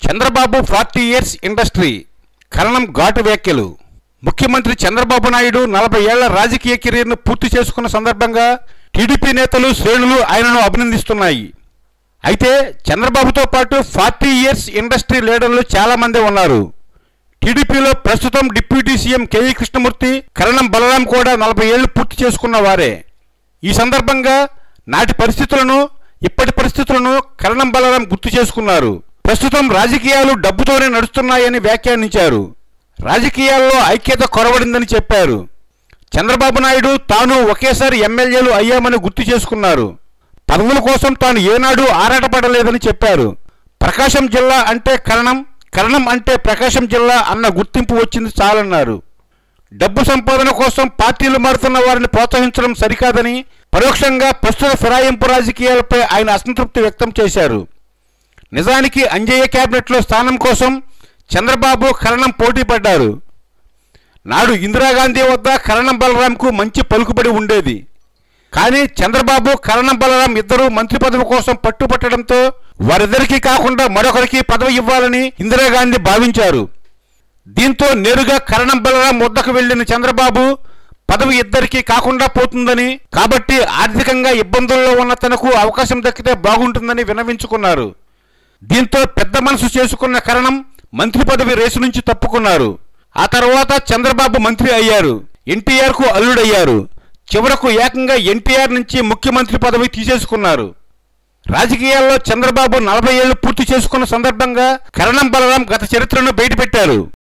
Chandrababu forty years industry Karanam ఘాటు వ్యాఖ్యలు ముఖ్యమంత్రి చంద్రబాబు నాయుడు నలభై ఏళ్ల రాజకీయ కెరీర్ను పూర్తి చేసుకున్న సందర్భంగా టీడీపీ నేతలు శ్రేణులు ఆయనను అభినందిస్తున్నాయి అయితే చంద్రబాబుతో పాటు ఫార్టీ ఇయర్స్ ఇండస్ట్రీ లీడర్లు చాలా మంది ఉన్నారు టీడీపీలో ప్రస్తుతం deputy CM KV Krishnamurthy Karanam Balaram కూడా నలభై ఏళ్లు పూర్తి చేసుకున్న వారే ఈ సందర్భంగా నాటి పరిస్థితులను ఇప్పటి పరిస్థితులను కరణం బలరాం గుర్తు చేసుకున్నారు ప్రస్తుతం రాజకీయాలు డబ్బుతోనే నడుస్తున్నాయని వ్యాఖ్యానించారు రాజకీయాల్లో ఐక్యత కొరవడిందని చెప్పారు చంద్రబాబు నాయుడు తాను ఒకేసారి ఎమ్మెల్యేలు అయ్యామని గుర్తు చేసుకున్నారు పదవుల కోసం తాను ఏనాడు ఆరాటపడలేదని చెప్పారు ప్రకాశం జిల్లా అంటే కరణం కరణం అంటే ప్రకాశం జిల్లా అన్న గుర్తింపు వచ్చింది చాలన్నారు డబ్బు సంపాదన కోసం పార్టీలు మారుతున్న వారిని ప్రోత్సహించడం సరికాదని పరోక్షంగా ప్రస్తుత ఫిరాయింపు రాజకీయాలపై ఆయన అసంతృప్తి వ్యక్తం చేశారు నిజానికి అంజయ్య కేబినెట్లో స్థానం కోసం చంద్రబాబు కరణం పోటీ పడ్డారు నాడు ఇందిరాగాంధీ వద్ద కరణం బలరాంకు మంచి పలుకుబడి ఉండేది కానీ చంద్రబాబు కరణం బలరాం ఇద్దరూ మంత్రి పదవి కోసం పట్టుపట్టడంతో వారిద్దరికీ కాకుండా మరొకరికి పదవి ఇవ్వాలని ఇందిరాగాంధీ భావించారు దీంతో నేరుగా కరణం బలరాం వద్దకు వెళ్లిన చంద్రబాబు పదవి ఇద్దరికీ కాకుండా పోతుందని కాబట్టి ఆర్థికంగా ఇబ్బందుల్లో ఉన్న తనకు అవకాశం దక్కితే బాగుంటుందని వినవించుకున్నారు దీంతో పెద్ద మనసు చేసుకున్న కరణం మంత్రి పదవి రేసు నుంచి తప్పుకున్నారు ఆ తర్వాత చంద్రబాబు మంత్రి అయ్యారు ఎన్టీఆర్ కు అల్లుడయ్యారు చివరకు ఏకంగా ఎన్టీఆర్ నుంచి ముఖ్యమంత్రి పదవి తీసేసుకున్నారు రాజకీయాల్లో చంద్రబాబు నలభై ఏళ్లు పూర్తి చేసుకున్న సందర్భంగా కరణం బలరాం గత చరిత్రను బయటపెట్టారు